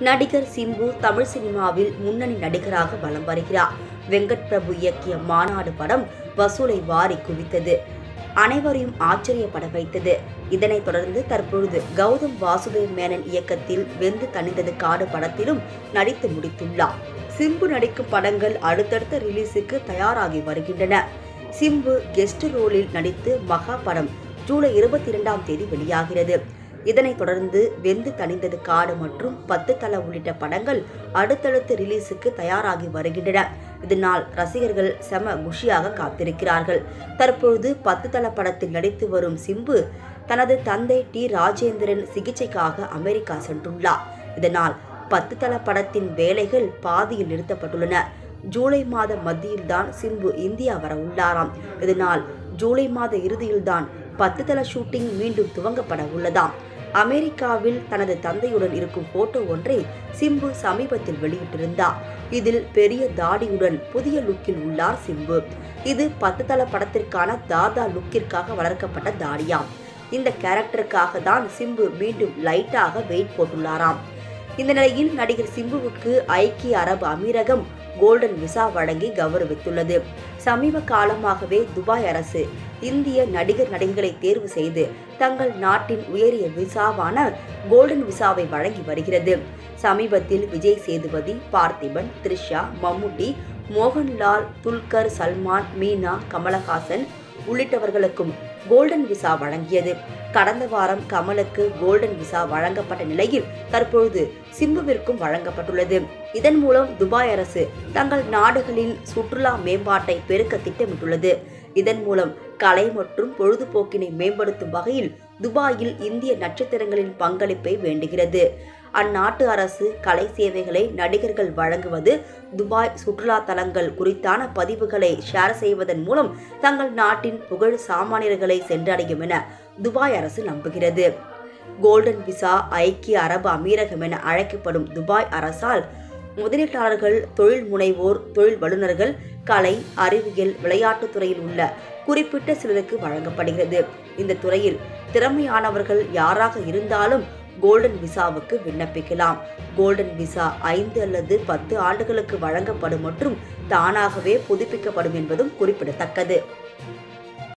நடிகர் சிம்பு தமிழ் சினிமாவில் முன்னணி நடிகராக வலம் வருகிறார் வெங்கட் பிரபு இயக்கிய மாநாடு படம் வசூலை வாரி குவித்தது அனைவரையும் ஆச்சரியப்பட வைத்தது இதனைத் தொடர்ந்து தற்பொழுது கௌதம் வாசுதேவ் மேனன் இயக்கத்தில் வெந்து தணிந்தது காடு படத்திலும் நடித்து முடித்துள்ளார் சிம்பு நடிக்கும் படங்கள் அடுத்தடுத்த ரிலீஸுக்கு தயாராகி வருகின்றன சிம்பு கெஸ்ட் ரோலில் நடித்து மகா படம் ஜூலை இருபத்தி இரண்டாம் தேதி வெளியாகிறது இதனைத் தொடர்ந்து வெந்து தணிந்தது காடு மற்றும் பத்து தல உள்ளிட்ட படங்கள் அடுத்தடுத்து ரிலீஸுக்கு தயாராகி வருகின்றன இதனால் ரசிகர்கள் செம குஷியாக காத்திருக்கிறார்கள் தற்பொழுது பத்து தல படத்தில் நடித்து வரும் சிம்பு தனது தந்தை டி ராஜேந்திரன் சிகிச்சைக்காக அமெரிக்கா சென்றுள்ளார் இதனால் பத்து தல படத்தின் வேலைகள் பாதியில் நிறுத்தப்பட்டுள்ளன ஜூலை மாத மத்தியில்தான் சிம்பு இந்தியா வர உள்ளாராம் இதனால் ஜூலை மாத இறுதியில்தான் பத்து தல ஷூட்டிங் மீண்டும் துவங்கப்பட உள்ளதாம் அமெரிக்காவில் தனது தந்தையுடன் இருக்கும் போட்டோ ஒன்றை சிம்பு சமீபத்தில் வெளியிட்டிருந்தார் இதில் பெரிய தாடியுடன் புதிய லுக்கில் உள்ளார் சிம்பு இது பத்து தல படத்திற்கான தாதா லுக்கிற்காக வளர்க்கப்பட்ட தாடியாம் இந்த கேரக்டருக்காக தான் சிம்பு மீண்டும் லைட்டாக வெயிட் போட்டுள்ளாராம் இந்த நிலையில் நடிகர் சிம்புவுக்கு ஐக்கிய அரபு அமீரகம் கோல்டன் விசா வழங்கி கௌரவித்துள்ளது சமீப காலமாகவே துபாய் அரசு இந்திய நடிகர் நடிகைகளை தேர்வு செய்து தங்கள் நாட்டின் உயரிய விசாவான கோல்டன் விசாவை வழங்கி வருகிறது சமீபத்தில் விஜய் சேதுபதி பார்த்திபன் த்ரிஷா மம்முட்டி மோகன்லால் துல்கர் சல்மான் மீனா கமலஹாசன் உள்ளிட்டவர்களுக்கும் கோல்டன் விசா வழங்கியது கடந்த வாரம் கமலுக்கு கோல்டன் விசா வழங்கப்பட்ட நிலையில் தற்பொழுது சிம்புவிற்கும் வழங்கப்பட்டுள்ளது இதன் மூலம் துபாய் அரசு தங்கள் நாடுகளின் சுற்றுலா மேம்பாட்டை பெருக்க திட்டமிட்டுள்ளது இதன் மூலம் கலை மற்றும் பொழுதுபோக்கினை மேம்படுத்தும் வகையில் துபாயில் இந்திய நட்சத்திரங்களின் பங்களிப்பை வேண்டுகிறது அந்நாட்டு அரசு கலை சேவைகளை நடிகர்கள் வழங்குவது துபாய் சுற்றுலா தலங்கள் குறித்தான பதிவுகளை ஷேர் செய்வதன் மூலம் தங்கள் நாட்டின் புகழ் சாமானியர்களை சென்றடையும் என துபாய் அரசு நம்புகிறது கோல்டன் விசா ஐக்கிய அரபு அமீரகம் என அழைக்கப்படும் துபாய் அரசால் முதலீட்டாளர்கள் தொழில் முனைவோர் தொழில் வல்லுநர்கள் கலை அறிவியல் விளையாட்டுத் துறையில் உள்ள குறிப்பிட்ட சிலருக்கு வழங்கப்படுகிறது இந்த துறையில் திறமையானவர்கள் யாராக இருந்தாலும் கோல்டன் விசாவுக்கு விண்ணப்பிக்கலாம் கோல்டன் விசா ஐந்து அல்லது பத்து ஆண்டுகளுக்கு வழங்கப்படும் மற்றும் தானாகவே புதுப்பிக்கப்படும் என்பதும் குறிப்பிடத்தக்கது